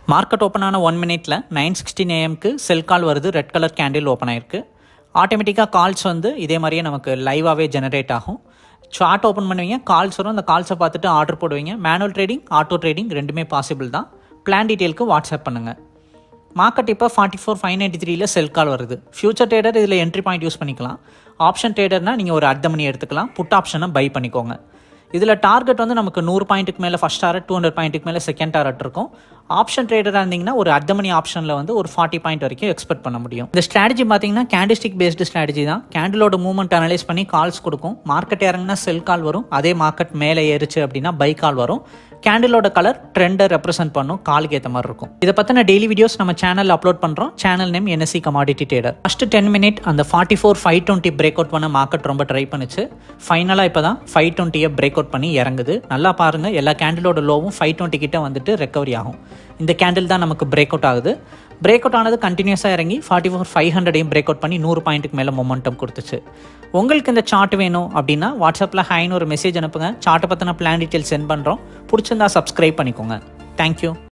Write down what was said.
market open ஆன one மினிட்ல nine sixteen ஏஎம்க்கு செல் கால் வருது ரெட் கலர் கேண்டில் ஓப்பன் ஆயிருக்கு ஆட்டோமேட்டிக்காக கால்ஸ் வந்து இதே மாதிரியே நமக்கு லைவாகவே ஜெனரேட் ஆகும் சார்ட் ஓப்பன் பண்ணுவீங்க கால்ஸ் வரும் அந்த கால்ஸை பார்த்துட்டு ஆர்டர் போடுவீங்க மேனுவல் ட்ரேடிங் ஆட்டோ ட்ரேடிங் ரெண்டுமே பாசிபிள் தான் பிளான் டீட்டெயிலுக்கு வாட்ஸ்அப் பண்ணுங்கள் மார்க்கெட் இப்போ ஃபார்ட்டி ஃபோர் ஃபைவ் நைன்ட்டி த்ரீல செல் கால் வருது ஃபியூச்சர் ட்ரேடர் இதில் என்ட்ரி பாயிண்ட் யூஸ் பண்ணிக்கலாம் ஆப்ஷன் ட்ரேடர்னால் நீங்கள் ஒரு அர்த்த மணி எடுத்துக்கலாம் புட் ஆப்ஷனை பை பண்ணிக்கோங்க இதில் டார்கெட் வந்து நமக்கு நூறு பாயிண்ட்டுக்கு மேலே ஃபஸ்ட் டாரட் டூ ஹண்ட்ரட் பாயிண்ட்டுக்கு மேலே செகண்ட் டாரட் இருக்கும் ஆப்ஷன் ட்ரேடராக இருந்தீங்கன்னா ஒரு அர்த்த மணி ஆப்ஷனில் வந்து ஒரு ஃபார்ட்டி பாயிண்ட் வரைக்கும் எக்ஸ்பெக்ட் பண்ண முடியும் இந்த ஸ்ட்ராட்டஜி பார்த்தீங்கன்னா கேண்டிஸ்டிக் பேஸ்டு ஸ்ட்ராட்டஜி தான் கேண்டிலோட மூவ்மெண்ட் அனலைஸ் பண்ணி கால்ஸ் கொடுக்கும் மார்க்கெட் இறங்குனா செல் கால் வரும் அதே மார்க்கெட் மேலே ஏறிச்சு அப்படின்னா பை கால் வரும் கேண்டிலோட கலர் ட்ரெண்டை ரெப்ரசென்ட் பண்ணும் காலுக்கு ஏற்ற மாதிரி இருக்கும் இதை பற்றின டெய்லி வீடியோஸ் நம்ம சேனலில் அப்லோட் பண்ணுறோம் channel name NSC commodity trader first ten minute அந்த forty four five twenty break out பண்ண மார்க்கெட் ரொம்ப ட்ரை பண்ணுச்சு ஃபைனலாக இப்போ தான் ஃபைவ் டுவெண்ட்டியை பிரேக் அவுட் பண்ணி இறங்குது நல்லா பாருங்கள் எல்லா கேண்டிலோட லோவும் ஃபைவ் டுவெண்ட்டி கிட்ட வந்துட்டு ரெக்கவரி ஆகும் இந்த கேண்டில் தான் நமக்கு பிரேக் அவுட் ஆகுது பிரேக் அவுட் ஆனது கண்டினியூஸாக இறங்கி ஃபார்ட்டி ஃபோர் ஃபைவ் ஹண்ட்ரடையும் பிரேக் அவுட் பண்ணி நூறு பாயிண்ட்டுக்கு மேலே மொமெண்டம் கொடுத்துச்சு உங்களுக்கு இந்த சார்ட் வேணும் அப்படின்னா வாட்ஸ்அப்பில் ஹைன்னு ஒரு மெசேஜ் அனுப்புங்க சார்ட்டை பற்றின பிளான் டீட்டெயில் சென்ட் பண்ணுறோம் பிடிச்சிருந்தா சப்ஸ்கிரைப் பண்ணிக்கோங்க தேங்க்யூ